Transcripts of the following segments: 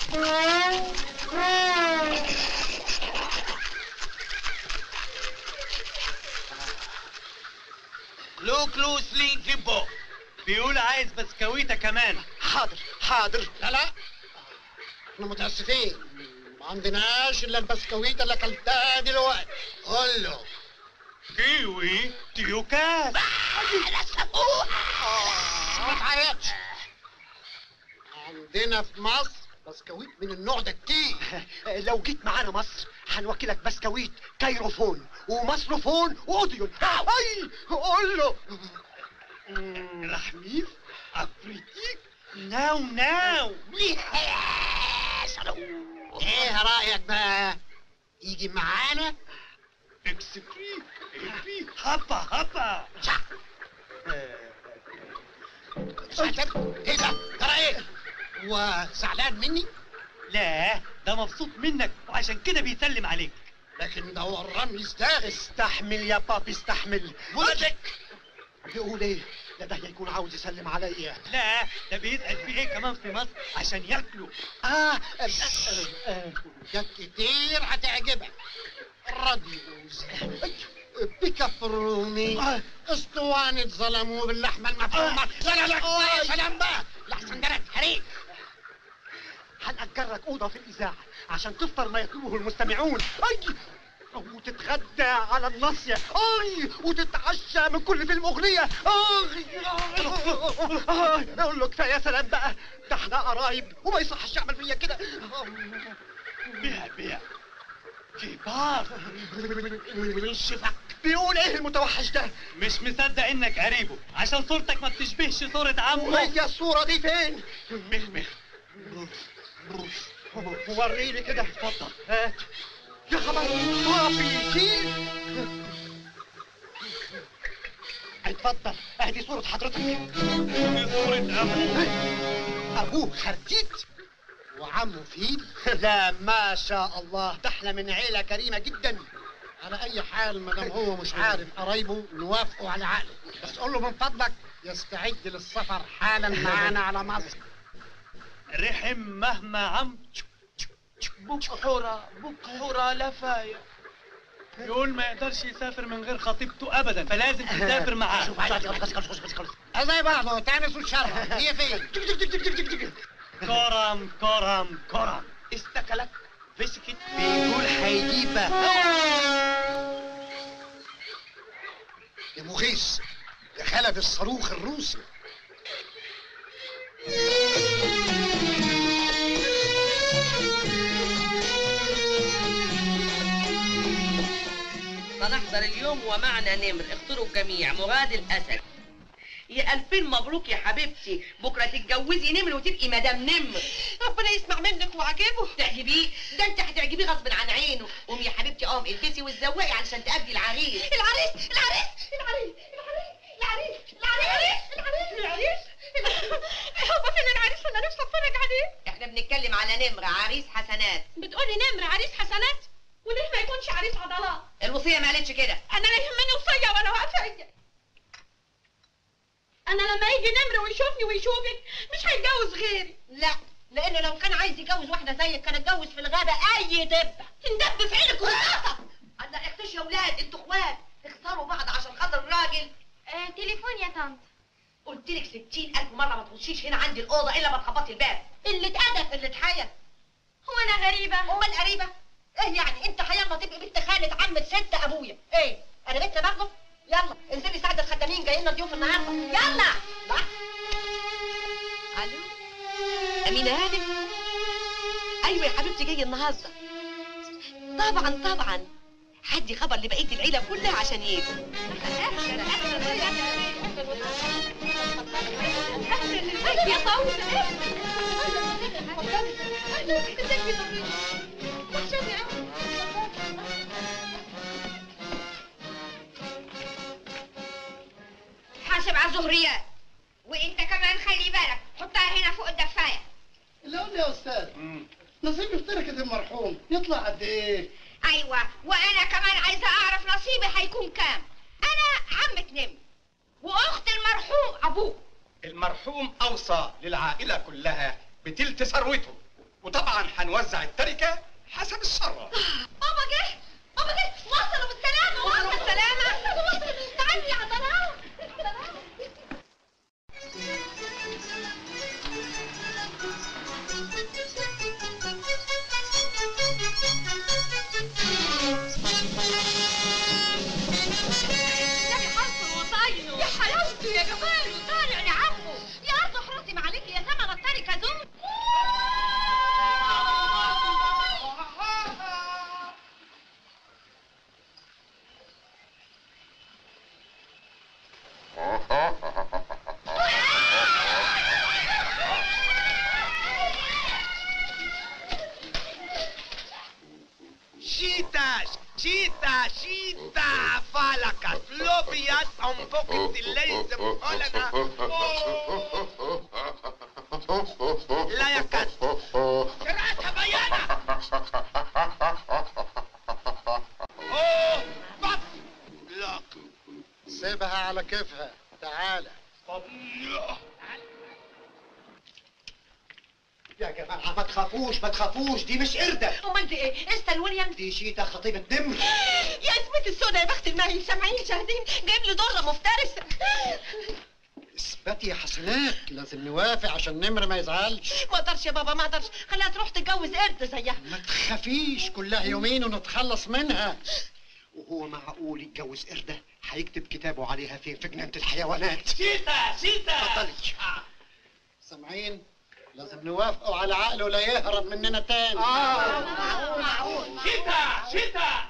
لو كلو سلين زيبو بيقول عايز بسكويته كمان حاضر حاضر لا لا احنا متاسفين ما عندناش الا البسكويت اللي اكلتها دلوقتي قول له كيوي تيوكاس ما تعيطش عندنا في مصر بسكويت من النوع ده كتير لو جيت معانا مصر هنوكلك بسكويت كايروفون ومصروفون واوديون اي قول له رحميف افريتيك ناو ناو ايه رايك بقى يجي معانا اكسبري اكسبري هبا هبا ساتر ايه ده ترى ايه هو زعلان مني لا ده مبسوط منك وعشان كده بيسلم عليك لكن ده هو الرمز ده استحمل يا بابي استحمل ولدك بيقول ايه لا ده هيكون عاوز يسلم عليا لا ده بيسأل في ايه كمان في مصر عشان ياكلوا اه آه، آه، آه، حاجات كتير هتعجبك راديوز بيكابروني آه. اسطوانة ظلموا باللحمة المفرومة لا لا لا يا سلام بقى لحسن ده حريق هنأجر لك أوضة في الإذاعة عشان تفطر ما يطلبه المستمعون أي وتتغدى على الناصية أي وتتعشى من كل فيلم أغنية أي أي أقول له كفاية يا سلام بقى ده احنا قرايب وما يصحش يعمل فيا كده بيع بيع كبار شفك بيقول إيه المتوحش ده مش مصدق انك قريبه عشان صورتك ما بتشبهش صورة عمه وهي الصورة دي فين؟ مخ مخ وريني كده اتفضل هات يا خبر بابي شيل اتفضل ادي صورة حضرتك دي صورة ابوه ابوه خرتيت وعمه فيل لا ما شاء الله ده احنا من عيلة كريمة جدا على اي حال ما دام هو مش عارف قرايبه نوافقه على عقله بس قول له من فضلك يستعد للسفر حالا معانا على مصر رحم مهما عم بكحرة بكحرة لفاية يقول ما يقدرش يسافر من غير خطيبته ابدا فلازم تسافر معاه شوف عايز خلاص خلاص خلاص خلاص زي بعضه تانس والشرف هي فين كرم كرم كرم استكلك فسكت بيقول هيجيبها يا مغيث يا خلف الصاروخ الروسي سنحضر اليوم ومعنا نمر اختاروا الجميع مراد الاسد يا ألفين مبروك يا حبيبتي بكرة تتجوزي نمر وتبقي مدام نمر ربنا يسمع منك وعجبه تعجبيه ده انت هتعجبيه غصب عن عينه قومي يا حبيبتي قوم البسي وتزوقي علشان تقابلي العريس العريس العريس العريس العريس العريس العريس العريس هو فين العريس انا نفسي اتفرج عليه احنا بنتكلم على نمر عريس حسنات بتقولي نمر عريس حسنات وليه ما يكونش عريس عضلات الوصية ما قالتش كده انا لا يهمني وصيه وانا واقفه انا لما يجي نمر ويشوفني ويشوفك مش هيتجوز غيري لا لانه لو كان عايز يتجوز واحده زيك كان اتجوز في الغابه اي دبه تندب في عينك وقطع الله اختش يا ولاد انتوا اخوات اختاروا بعض عشان خاطر الراجل آه تليفون يا طنط قلت لك 60000 مره ما تخشيش هنا عندي الاوضه الا ما تخبطي الباب اللي اتأدب اللي اتحيل هو انا غريبه امال قريبه ايه يعني انت حيالله تبقي بنت خالة عمة ست ابويا ايه انا بنت برضه يلا انزلي ساعد الخدامين جايين لنا ضيوف النهارده يلا لا. الو امينه هانم ايوه يا حبيبتي جاي النهارده طبعا طبعا حدي خبر لبقيه العيله كلها عشان يجوا ازيك يا طويل ازيك يا طويل وحشاني قوي حاسب على الزهريات وانت كمان خلي بالك حطها هنا فوق الدفايه لا قول لي يا استاذ نصيب اشتركت المرحوم يطلع قد ايه؟ ايوه وانا كمان عايزه اعرف نصيبي هيكون كام انا عمة نمر واخت المرحوم ابوه المرحوم أوصى للعائلة كلها بتلت ثروته وطبعا هنوزع التركه حسب الثروه بابا جه بابا جه وصلوا بالسلامة وصلوا بالسلامة وصلوا تعالي يا عضلات يا حظه وطايله يا حلاوته يا جماله طالع لعمه يا ارض حرصي معلك يا ثمن التركه دول Cheetahs, cheetah, cheetah, falakas, lobias, un poco de lazy holana. Layakas. Rata bayana. Oh, fuck. Look. سيبها على كيفها تعالى يا جماعه ما تخافوش ما تخافوش دي مش قرده امال دي ايه استل ويليام دي شيتا خطيبه نمر يا اسمة السودا يا بخت الماهي سامعين شاهدين جايب لي ضره مفترسه اثبتي يا حسنات لازم نوافق عشان نمر ما يزعلش ما اقدرش يا بابا ما اقدرش خليها تروح تتجوز قرد زيها ما تخافيش كلها يومين ونتخلص منها وهو معقول يتجوز قرده هيكتب كتابه عليها في في جنينه الحيوانات شيتا شيتا اتفضلي سامعين لازم نوافقوا على عقله لا يهرب مننا تاني شيتا شيتا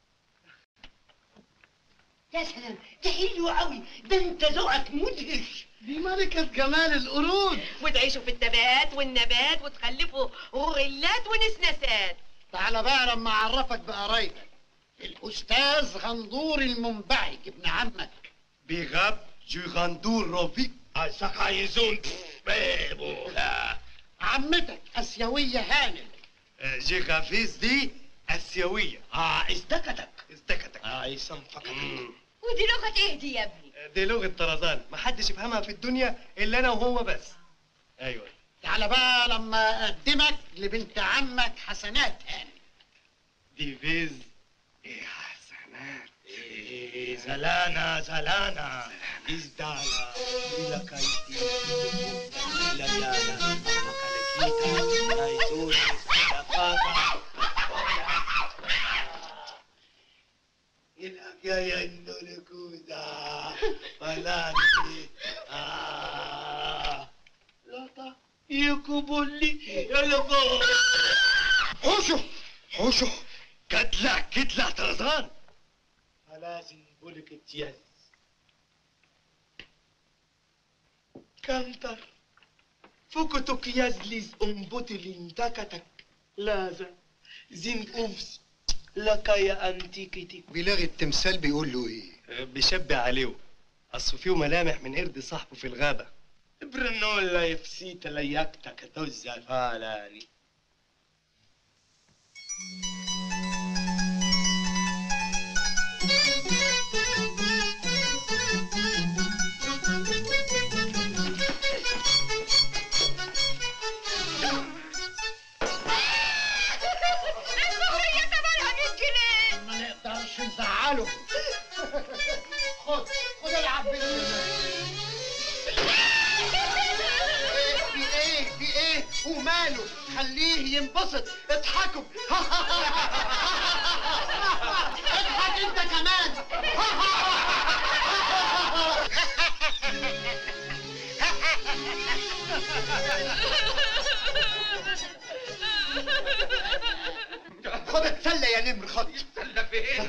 يا سلام ده حلو قوي ده انت ذوقك مدهش دي ملكة جمال القرود وتعيشوا في التبات والنبات وتخلفوا غوريلات ونسناسات تعالى بقى لما اعرفك بقرايبك الاستاذ غندور المنبعج ابن عمك بغاب جوغاندور روفيك أساقايزون بيبو عمتك اسيوية هانم جيغافيز دي آسيوية اه استكتك استكتك اه يسم فقط ودي لغه ايه دي يا ابني دي لغة طرزان محدش يفهمها في الدنيا إلا أنا وهو بس أيوه تعالى بقى لما اقدمك لبنت عمك حسنات هانم دي فيز إيه حسنات إيه زلانا زلانا إزدالا إلا كايتي إلا يانا مكالكيتا نايزوني لفاتا إلا كايا إندولكودا فلانتي آه لطا يكبولي يلبو حوشو حوشو كتلة كتلة طرزان فلازم بولك التياز كانتر فوكتوك يزليز أمبوتلين تاكتك لازم زين أوفس لك يا أنتيكتي بيلاغي التمثال بيقول له ايه بيشبه عليه أصل فيه ملامح من قرد صاحبه في الغابة برنولا يفسيت لياكتك توزع فالاني السخريه ثمنها 100 جنيه ما نقدرش نزعله خد خد العب بالسنة في ايه في ايه وماله خليه ينبسط اضحكوا اضحك انت كمان خد اتسلى يا نمر خد سلة فين؟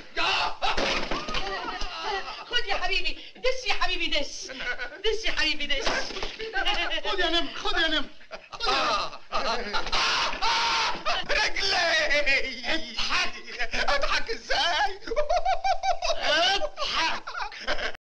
خد يا حبيبي دس يا حبيبي دس دس يا حبيبي دس خد يا نمر خد يا نمر آه